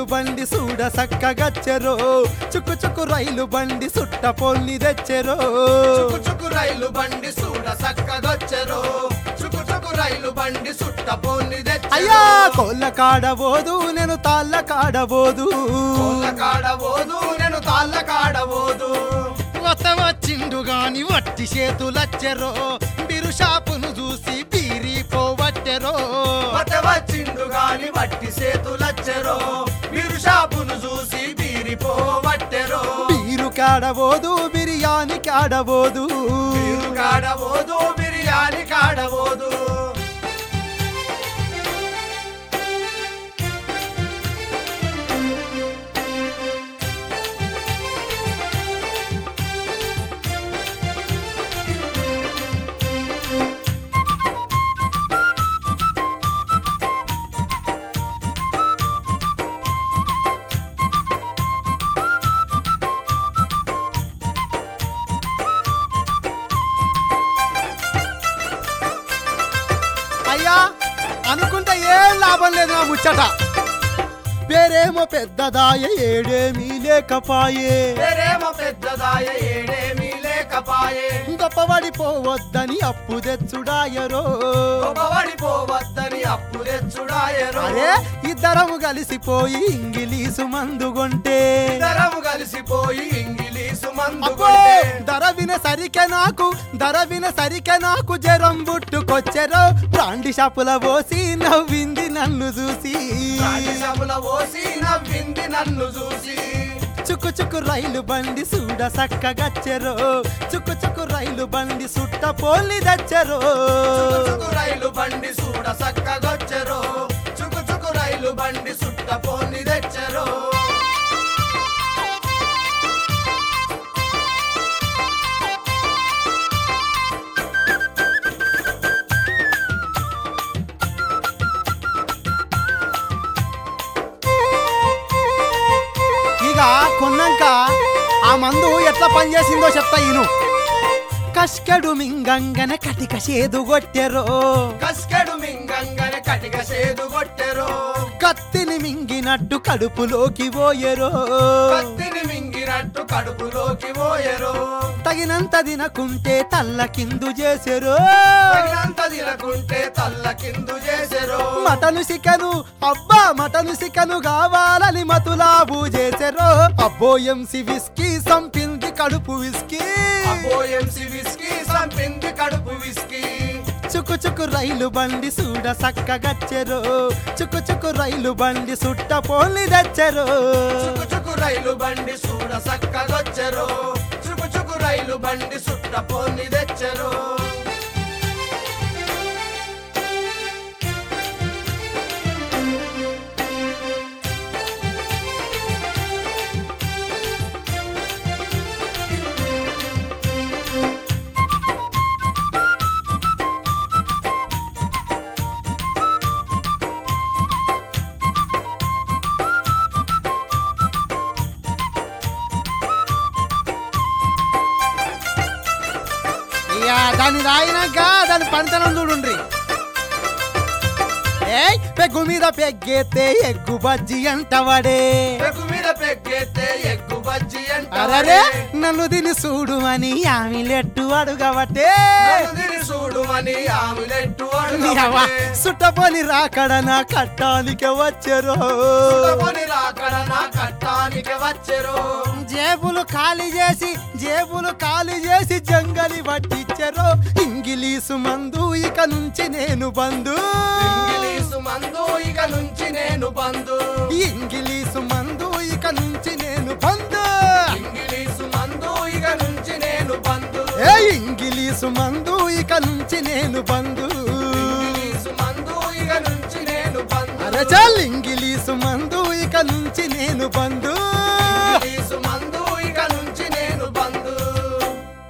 రైలు బండి సూడ సక్కగచ్చెరో చుక్కు చుక్కు రైలు బండి సుట్ట పొల్లి తెచ్చెరో చుకు చుకు రైలు బండి సూడ సక్కగొచ్చెరో చుకు చుకు రైలు బండి సుట్ట పోని అయ్యా కోళ్ళ కాడబోదు నేను తాళ్ళ కాడబోదు కోళ్ళ కాడబోదు నేను తాళ్ళ కాడబోదు కొత్త వచ్చిండు గాని వట్టి చేతులచ్చెరో బిరు షాపును చూసి బీరి పోవట్టెరో మత వచ్చిండు గాని వట్టి సేతులచ్చెరో మీరు షాపును చూసి బీరిపోవట్టెరో బీరు కాడబోదు బిర్యానీ కాడబోదు మీరు కాడబోదు బిర్యానీ కాడబోదు అయ్యా అనుకుంటే ఏం లాభం లేదు నా ముచ్చట పేరేమో పెద్దదాయ ఏడేమీ లేకపాయే పేరేమో పెద్దదాయ ఏడేమీ లేకపాయే గొప్పబడిపోవద్దని అప్పు తెచ్చుడాయరో గొప్పబడిపోవద్దని అప్పు తెచ్చుడాయరో అరే ఇద్దరము కలిసిపోయి ఇంగిలీసు మందుగొంటే ఇద్దరము కలిసిపోయి ఇంగిలీసు మందు అబ్బో ధర విన సరికే నాకు ధర విన సరికే నాకు జరం బుట్టుకొచ్చెరో బ్రాండి షాపుల పోసి నవ్వింది నన్ను చూసి సభల పోసి నవ్వింది నన్ను చూసి చుక్కు చుక్కు రైలు బండి సూడ సక్కగచ్చెరో చుక్కు చుక్కు రైలు బండి సుట్ట పోలి దచ్చెరో చుకు చుకు రైలు బండి సూడ సక్కగొచ్చెరో చుకు చుకు రైలు బండి సుట్ట పోని తెచ్చెరో ఇక కొన్నాక ఆ మందు ఎట్లా పనిచేసిందో చెప్తా ఈను కష్కడు మింగంగన కటిక చేదు కొట్టెరో కస్కెడు మింగంగన కటిక సేదు కొట్టెరో కత్తిని మింగినట్టు కడుపులోకి పోయెరో కత్తిని మింగినట్టు కడుపులోకి పోయెరో తగినంత తినకుంటే తల్ల కిందు చేసెరో తగినంత తినకుంటే తల్ల కిందు చేసెరో మటను సికను అబ్బా మటను సికను కావాలని మతులాబు చేసెరో అబ్బో ఎంసి విస్కీ సంపింది కడుపు విస్కీ ఎంసి విస్కీ సంపింది కడుపు విస్కీ చుక్కు చుక్కు రైలు బండి సూడ సక్కగచ్చెరో చుక్కు చుక్కు రైలు బండి సుట్ట పోలి దచ్చెరో చుకు చుకు రైలు బండి సూడ సక్కగొచ్చెరో చుకు చుకు రైలు బండి సుట్ట పోని తెచ్చెరో ఇక దాన్ని రాయినాక దాని పంటనం చూడుండ్రి ఏయ్ పెగ్గు మీద పెగ్గేతే ఎగ్గు బజ్జి అంటవాడే పెగు మీద పెగ్గేస్తే ఎగ్గు బజ్జి అరరే అంటే నన్ను తిని చూడు అని ఆమెలెట్టు అడుగబట్టే తిని చూడుమని ఆమెలెట్టు నీ అవ్వ అడుగు సుట్టపోని రాకడ నా కట్టానికి వచ్చెరో కొని రాకడ నా కట్టానికి వచ్చెరో జేబులు ఖాళీ చేసి జేబులు ఖాళీ చేసి జంగలి పట్టించెరో ఇంగిలీసు మందు ఇక నుంచి నేను బంధు ఇంగిలీసు మందు ఇక నుంచి నేను బంధు ఇంగిలీసు మందు ఇక నుంచి నేను బంధు ఇంగిలీసు మందు ఇక నుంచి నేను బంధు ఏ ఇంగిలీసు మందు ఇక నుంచి నేను బంధు ఇంగిలీసు మందు ఇక నుంచి నేను బంధు అరే చాలు ఇంగిలీసు మందు ఇక నుంచి నేను బంధు ఇంగిలీసు